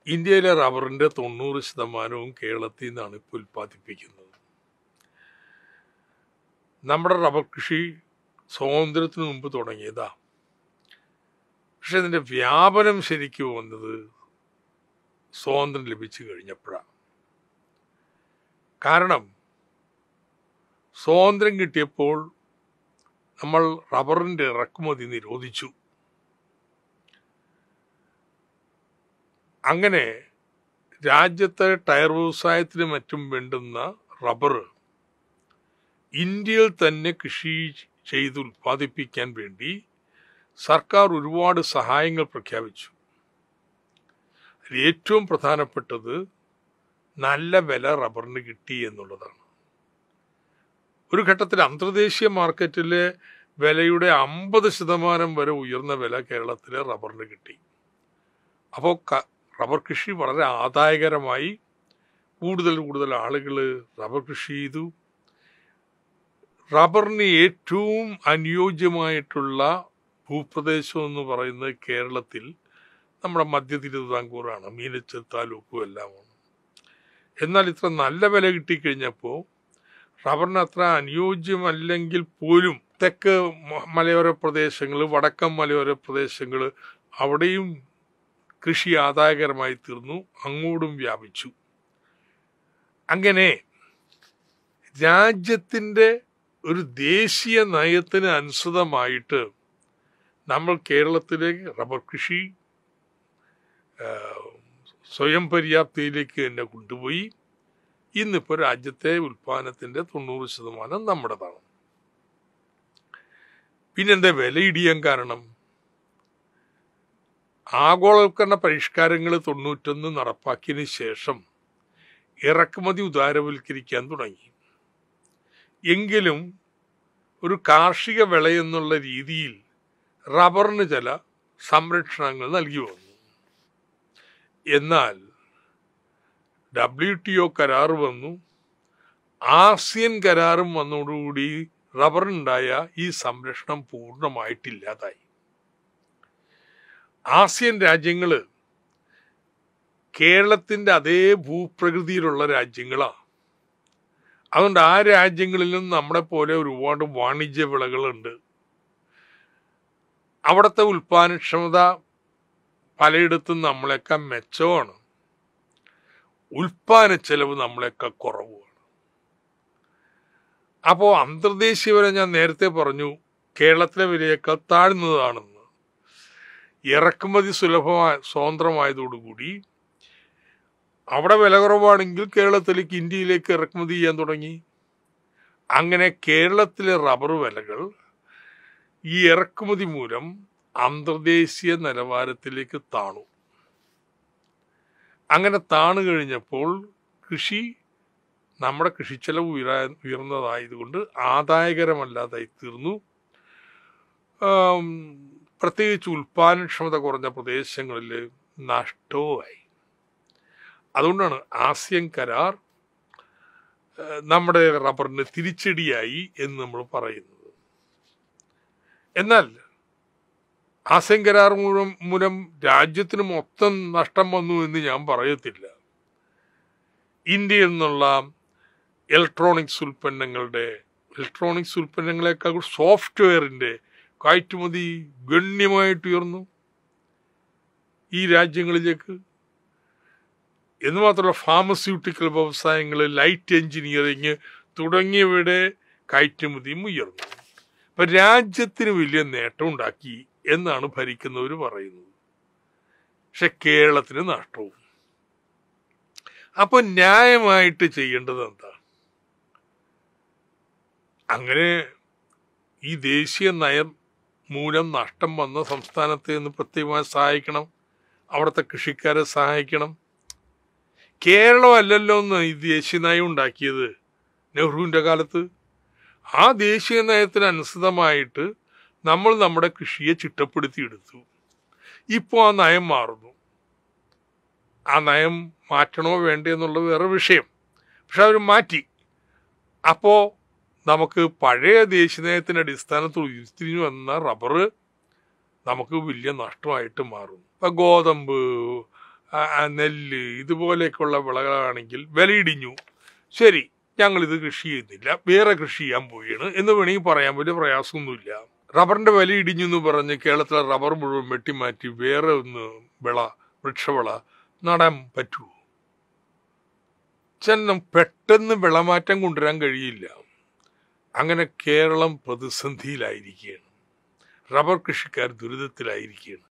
ഇന്ത്യയിലെ റബ്ബറിന്റെ തൊണ്ണൂറ് ശതമാനവും കേരളത്തിൽ നിന്നാണ് ഇപ്പോൾ ഉൽപ്പാദിപ്പിക്കുന്നത് നമ്മുടെ റബ്ബർ കൃഷി സ്വാതന്ത്ര്യത്തിന് മുമ്പ് തുടങ്ങിയതാ പക്ഷെ ഇതിന്റെ വ്യാപനം ശരിക്കും വന്നത് സ്വാതന്ത്ര്യം ലഭിച്ചു കഴിഞ്ഞപ്പോഴാണ് കാരണം സ്വാതന്ത്ര്യം കിട്ടിയപ്പോൾ നമ്മൾ റബ്ബറിന്റെ ഇറക്കുമതി നിരോധിച്ചു അങ്ങനെ രാജ്യത്തെ ടയർ വ്യവസായത്തിനും മറ്റും വേണ്ടുന്ന റബ്ബർ ഇന്ത്യയിൽ തന്നെ കൃഷി ചെയ്ത് ഉൽപ്പാദിപ്പിക്കാൻ വേണ്ടി സർക്കാർ ഒരുപാട് സഹായങ്ങൾ പ്രഖ്യാപിച്ചു അതിൽ ഏറ്റവും പ്രധാനപ്പെട്ടത് നല്ല വില റബ്ബറിന് കിട്ടി എന്നുള്ളതാണ് ഒരു ഘട്ടത്തിൽ അന്തർദേശീയ മാർക്കറ്റിലെ വിലയുടെ അമ്പത് ശതമാനം വരെ ഉയർന്ന വില കേരളത്തിലെ റബ്ബറിന് കിട്ടി അപ്പോൾ റബ്ബർ കൃഷി വളരെ ആദായകരമായി കൂടുതൽ കൂടുതൽ ആളുകൾ റബ്ബർ കൃഷി ചെയ്തു റബ്ബറിന് ഏറ്റവും അനുയോജ്യമായിട്ടുള്ള ഭൂപ്രദേശം എന്ന് പറയുന്നത് കേരളത്തിൽ നമ്മുടെ മധ്യ തിരുവിതാംകൂറാണ് മീനച്ചൽ താലൂക്കും എല്ലാമാണ് എന്നാൽ ഇത്ര നല്ല വില കിട്ടിക്കഴിഞ്ഞപ്പോൾ റബ്ബറിന് അത്ര അനുയോജ്യമല്ലെങ്കിൽ പോലും തെക്ക് മലയോര പ്രദേശങ്ങൾ വടക്കൻ മലയോര പ്രദേശങ്ങൾ അവിടെയും കൃഷി ആദായകരമായി തീർന്നു അങ്ങോട്ടും വ്യാപിച്ചു അങ്ങനെ രാജ്യത്തിൻ്റെ ഒരു ദേശീയ നയത്തിന് അനുസൃതമായിട്ട് നമ്മൾ കേരളത്തിലേക്ക് റബ്ബർ കൃഷി സ്വയം പര്യാപ്തിയിലേക്ക് തന്നെ കൊണ്ടുപോയി ഇന്നിപ്പോൾ രാജ്യത്തെ ഉൽപ്പാദനത്തിൻ്റെ തൊണ്ണൂറ് ശതമാനം നമ്മുടേതാണ് പിന്നെന്താ വില ഇടിയാൻ കാരണം ആഗോളവൽക്കരണ പരിഷ്കാരങ്ങൾ തൊണ്ണൂറ്റൊന്ന് നടപ്പാക്കിയതിന് ശേഷം ഇറക്കുമതി ഉദാരവൽക്കരിക്കാൻ തുടങ്ങി എങ്കിലും ഒരു കാർഷിക വിള എന്നുള്ള രീതിയിൽ റബ്ബറിന് ചില സംരക്ഷണങ്ങൾ നൽകി വന്നു എന്നാൽ ഡബ്ല്യു ടി ഒ കരാർ വന്നു ആസിയൻ കരാറും വന്നതോടുകൂടി റബ്ബറിനുണ്ടായ ഈ സംരക്ഷണം പൂർണ്ണമായിട്ടില്ലാതായി ആസിയൻ രാജ്യങ്ങൾ കേരളത്തിൻ്റെ അതേ ഭൂപ്രകൃതിയിലുള്ള രാജ്യങ്ങളാണ് അതുകൊണ്ട് ആ രാജ്യങ്ങളിലും നമ്മളെ പോലെ ഒരുപാട് വാണിജ്യ വിളകളുണ്ട് അവിടുത്തെ ഉൽപ്പാദനക്ഷമത പലയിടത്തും നമ്മളെക്കാൾ മെച്ചമാണ് ഉൽപ്പാദന ചെലവ് നമ്മളെക്കാൾ കുറവുമാണ് അപ്പോൾ അന്തർദേശീയ വില ഞാൻ നേരത്തെ പറഞ്ഞു കേരളത്തിലെ വിലയേക്കാൾ താഴ്ന്നതാണെന്ന് ഇറക്കുമതി സുലഭമായ സ്വതന്ത്രമായതോടുകൂടി അവിടെ വില കുറവാണെങ്കിൽ കേരളത്തിലേക്ക് ഇന്ത്യയിലേക്ക് ഇറക്കുമതി ചെയ്യാൻ തുടങ്ങി അങ്ങനെ കേരളത്തിലെ റബ്ബർ വിലകൾ ഈ ഇറക്കുമതി മൂലം അന്തർദേശീയ നിലവാരത്തിലേക്ക് താണു അങ്ങനെ താണു കഴിഞ്ഞപ്പോൾ കൃഷി നമ്മുടെ കൃഷിച്ചെലവ് ഉയരാ ഉയർന്നതായതുകൊണ്ട് ആദായകരമല്ലാതായി തീർന്നു പ്രത്യേകിച്ച് ഉൽപ്പാദനക്ഷമത കുറഞ്ഞ പ്രദേശങ്ങളിൽ നഷ്ടവുമായി അതുകൊണ്ടാണ് ആസിയൻ കരാർ നമ്മുടെ റബ്ബറിന് തിരിച്ചടിയായി എന്ന് നമ്മൾ പറയുന്നത് എന്നാൽ ആസിയൻ കരാർ മൂലം മൂലം രാജ്യത്തിന് മൊത്തം നഷ്ടം വന്നു എന്ന് ഞാൻ പറയത്തില്ല ഇന്ത്യയിൽ നിന്നുള്ള ഇലക്ട്രോണിക്സ് ഉൽപ്പന്നങ്ങളുടെ ഇലക്ട്രോണിക്സ് ഉൽപ്പന്നങ്ങളെക്കാൾ സോഫ്റ്റ്വെയറിൻ്റെ കയറ്റുമതി ഗണ്യമായിട്ട് ഉയർന്നു ഈ രാജ്യങ്ങളിലേക്ക് എന്ന് മാത്രമല്ല ഫാർമസ്യൂട്ടിക്കൽ വ്യവസായങ്ങൾ ലൈറ്റ് എഞ്ചിനീയറിങ് തുടങ്ങിയവയുടെ കയറ്റുമതിയും ഉയർന്നു അപ്പൊ രാജ്യത്തിന് വലിയ നേട്ടം ഉണ്ടാക്കി എന്നാണ് ഭരിക്കുന്നവർ പറയുന്നത് പക്ഷെ കേരളത്തിന് നഷ്ടവും അപ്പൊ ന്യായമായിട്ട് ചെയ്യേണ്ടത് എന്താ അങ്ങനെ ഈ ദേശീയ നയം മൂലം നഷ്ടം വന്ന സംസ്ഥാനത്തെ ഒന്ന് പ്രത്യേകമായി സഹായിക്കണം അവിടുത്തെ കൃഷിക്കാരെ സഹായിക്കണം കേരളമല്ലല്ലോ എന്ന് ഈ ദേശീയ നയം ഉണ്ടാക്കിയത് നെഹ്റുവിൻ്റെ കാലത്ത് ആ ദേശീയ നയത്തിന് അനുസൃതമായിട്ട് നമ്മൾ നമ്മുടെ കൃഷിയെ ചിട്ടപ്പെടുത്തിയെടുത്തു ഇപ്പോൾ ആ നയം മാറുന്നു ആ നയം മാറ്റണോ വേണ്ടേ എന്നുള്ളത് വേറെ വിഷയം പക്ഷെ അവർ മാറ്റി അപ്പോൾ നമുക്ക് പഴയ ദേശീയ നയത്തിൻ്റെ അടിസ്ഥാനത്തിൽ ഉരുത്തിരിഞ്ഞു വന്ന റബ്ബർ നമുക്ക് വലിയ നഷ്ടമായിട്ട് മാറും ഇപ്പം ഗോതമ്പ് ആ, ആ, നെല്ല് ഇതുപോലെയൊക്കെയുള്ള വിളകളാണെങ്കിൽ വിലയിടിഞ്ഞു ശരി ഞങ്ങളിത് കൃഷി ചെയ്യുന്നില്ല വേറെ കൃഷി ചെയ്യാൻ പോവുകയാണ് എന്ന് വേണമെങ്കിൽ പറയാൻ വലിയ പ്രയാസമൊന്നുമില്ല റബ്ബറിന്റെ വില ഇടിഞ്ഞു എന്ന് പറഞ്ഞ് കേരളത്തിലെ റബ്ബർ മുഴുവൻ വെട്ടിമാറ്റി വേറെ ഒന്ന് വിള വൃക്ഷവിള നടാൻ പറ്റുമോ ചെന്നം പെട്ടെന്ന് വിളമാറ്റം കൊണ്ടുവരാൻ കഴിയില്ല അങ്ങനെ കേരളം പ്രതിസന്ധിയിലായിരിക്കുകയാണ് റബ്ബർ കൃഷിക്കാർ ദുരിതത്തിലായിരിക്കുകയാണ്